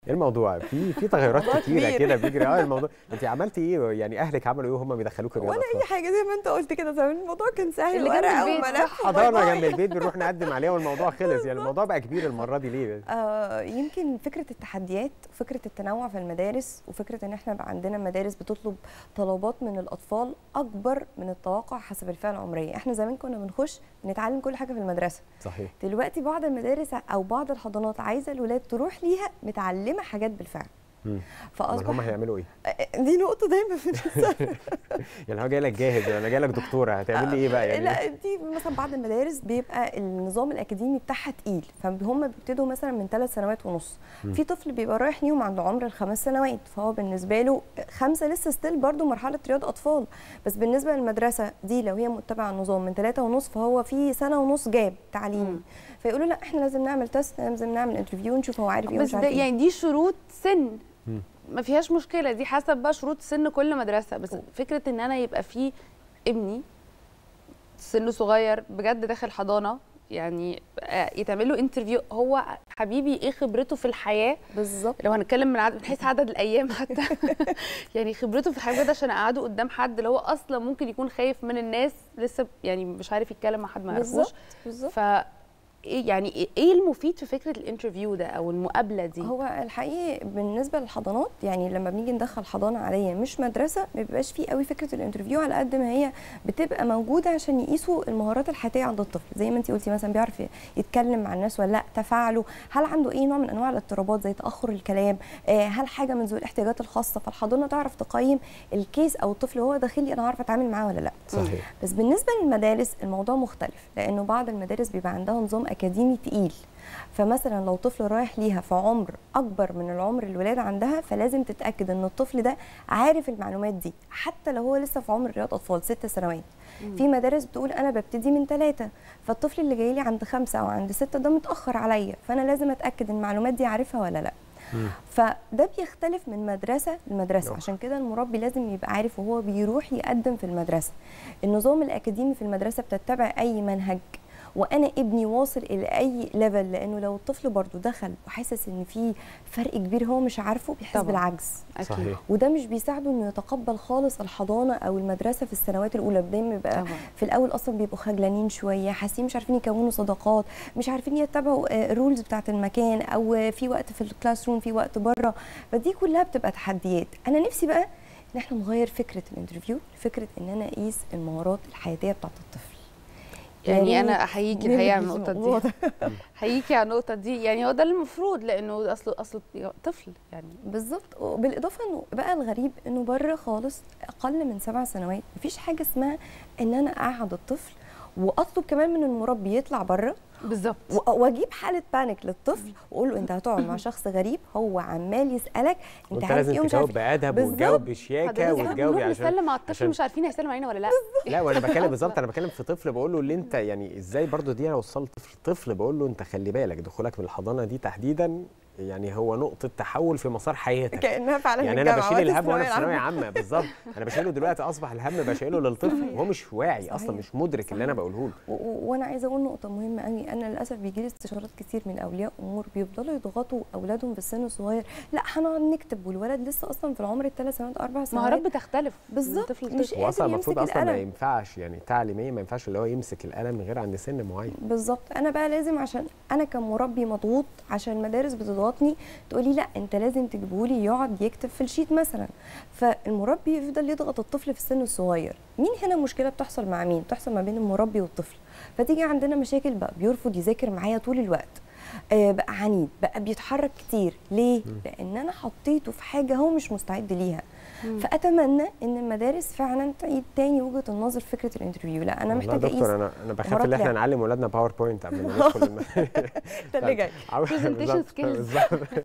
ايه الموضوع في في تغيرات موضوع كتيره كبير. كده بيجري اه الموضوع انت عملتي ايه يعني اهلك عملوا ايه وهم بيدخلوك رياضه ولا اي أطفال؟ حاجه زي ما انت قلت كده زمان الموضوع كان سهل اللي جنب ورقه البيت، وملف حضانه وباي جنب باي. البيت بنروح نقدم عليها والموضوع خلص يعني الموضوع بقى كبير المره دي ليه آه يمكن فكره التحديات وفكره التنوع في المدارس وفكره ان احنا بقى عندنا مدارس بتطلب طلبات من الاطفال اكبر من التوقع حسب الفئه العمريه احنا زمان كنا بنخش نتعلم كل حاجه في المدرسه صحيح دلوقتي بعض المدارس او بعض الحضانات عايزه الولاد تروح ليها متعلمه حاجات بالفعل مم. امال فاصبح هم هيعملوا ايه دي نقطه دايما بننساها يعني هو جاي لك جاهز انا جاي لك دكتوره هتعمل لي ايه بقى يعني لا دي مثلا بعض المدارس بيبقى النظام الاكاديمي بتاعها تقيل فهم بيبتدوا مثلا من ثلاث سنوات ونص في طفل بيبقى رايح ليهم عند عمر الخمس سنوات فهو بالنسبه له خمسه لسه ستيل برضو مرحله رياض اطفال بس بالنسبه للمدرسه دي لو هي متبعه النظام من ثلاثة ونص فهو في سنه ونص جاب تعليمي فيقولوا لا احنا لازم نعمل تيست لازم نعمل انترفيو ونشوف هو عارف ايه بس ومش ده عارف ايه يعني دي شروط سن مم. ما فيهاش مشكله دي حسب بقى شروط سن كل مدرسه بس فكره ان انا يبقى في ابني سنه صغير بجد داخل حضانه يعني آه، يتعمل له انترفيو هو حبيبي ايه خبرته في الحياه بالظبط لو هنتكلم من عدد من حيث عدد الايام حتى يعني خبرته في الحياه ده عشان اقعده قدام حد اللي هو اصلا ممكن يكون خايف من الناس لسه يعني مش عارف يتكلم مع حد ما يعرفوش بالظبط بالظبط ف إيه يعني إيه- ايه المفيد في فكره الانترفيو ده او المقابله دي هو الحقيقي بالنسبه للحضانات يعني لما بنيجي ندخل حضانه عاديه مش مدرسه ما بيبقاش فيه قوي فكره الانترفيو على قد ما هي بتبقى موجوده عشان يقيسوا المهارات الحياتيه عند الطفل زي ما انت قلتي مثلا بيعرف يتكلم مع الناس ولا لا تفاعله هل عنده اي نوع من انواع الاضطرابات زي تاخر الكلام آه، هل حاجه من ذوي الاحتياجات الخاصه فالحضانه تعرف تقيم الكيس او الطفل وهو داخل لي انا عارفه اتعامل معاه ولا لا صحيح بس بالنسبه للمدارس الموضوع مختلف لانه بعض المدارس بيبقى عندها نظام اكاديمي تقيل فمثلا لو طفل رايح ليها في عمر اكبر من العمر الولاده عندها فلازم تتاكد ان الطفل ده عارف المعلومات دي حتى لو هو لسه في عمر رياض اطفال ست سنوات في مدارس بتقول انا ببتدي من ثلاثه فالطفل اللي جاي لي عند خمسه او عند سته ده متاخر عليا فانا لازم اتاكد ان المعلومات دي عارفها ولا لا مم. فده بيختلف من مدرسه لمدرسه نعم. عشان كده المربي لازم يبقى عارف وهو بيروح يقدم في المدرسه النظام الاكاديمي في المدرسه بتتبع اي منهج وانا ابني واصل الى اي ليفل لانه لو الطفل برضو دخل وحاسس ان في فرق كبير هو مش عارفه بيحس طبعاً. بالعجز اكيد صحيح وده مش بيساعده انه يتقبل خالص الحضانه او المدرسه في السنوات الاولى دايما بيبقى طبعا في الاول اصلا بيبقوا خجلانين شويه حاسين مش عارفين يكونوا صداقات مش عارفين يتبعوا الرولز بتاعه المكان او آه، في وقت في الكلاس روم في وقت بره فدي كلها بتبقى تحديات انا نفسي بقى ان احنا نغير فكره الانترفيو لفكره ان انا اقيس المهارات الحياتيه بتاعه الطفل يا يعني ريت انا احييكي نلغي الحقيقه على النقطه الموضوع دي ده. احييكي على النقطه دي يعني هو ده المفروض لانه اصله اصله طفل يعني بالظبط وبالاضافه انه بقى الغريب انه بره خالص اقل من سبع سنوات مفيش حاجه اسمها ان انا اقعد الطفل واطلب كمان من المربي يطلع بره بالظبط و- واجيب حاله بانيك للطفل واقول له انت هتقعد مع شخص غريب هو عمال يسالك انت وانت عارف لازم ايه ومش تجاوب عارف بادب بالظبط. وتجاوب بشياكه حضرتك وتجاوبي بنروح عشان نسلم على الطفل عشان- مش عارفين هيسلم علينا ولا لا لا وانا بتكلم بالظبط انا بتكلم في طفل بقول له اللي انت يعني ازاي برضو دي انا وصلت طفل طفل بقول له انت خلي بالك دخولك من الحضانه دي تحديدا يعني هو نقطه تحول في مسار حياتك كانها فعلا يعني انا الجامعة بشيل وقت الهم وانا في الثانوية ثانويه العامة. عامه بالظبط انا بشيله دلوقتي اصبح الهم بشيله للطفل وهو مش واعي اصلا صحيح. مش مدرك اللي انا صحيح. بقوله له و- و- وانا عايزه اقول نقطه مهمه قوي انا للاسف بيجي لي استشارات كتير من اولياء امور بيفضلوا يضغطوا اولادهم في السن الصغير لا هنقعد نكتب والولد لسه اصلا في العمر الثلاث سنوات اربع سنوات مهارات بتختلف من بالظبط. طفل مش لطفل هو اصلا قادر المفروض يمسك اصلا ما القلم. ينفعش يعني تعليميا ما ينفعش اللي هو يمسك القلم غير عند سن معين بالظبط انا بقى لازم عشان انا كمربي مضغوط عشان المدارس بتضغطني تقولي لا انت لازم تجيبهولي يقعد يكتب في الشيت مثلا فالمربي يفضل يضغط الطفل في السن الصغير مين هنا مشكله بتحصل مع مين بتحصل ما بين المربي والطفل فتيجي عندنا مشاكل بقى بيرفض يذاكر معايا طول الوقت آه، بقى عنيد بقى بيتحرك كتير ليه لان انا حطيته في حاجه هو مش مستعد ليها فاتمنى ان المدارس فعلا تعيد تاني وجهه النظر في فكره الانترفيو لا انا والله يا محتاجه اقيس دكتور انا انا بخاف مهارات ان احنا لعب. نعلم ولادنا باوربوينت قبل ما ندخل الم- ده اللي جاي عاوز- Presentation بالظبط- skills. بالظبط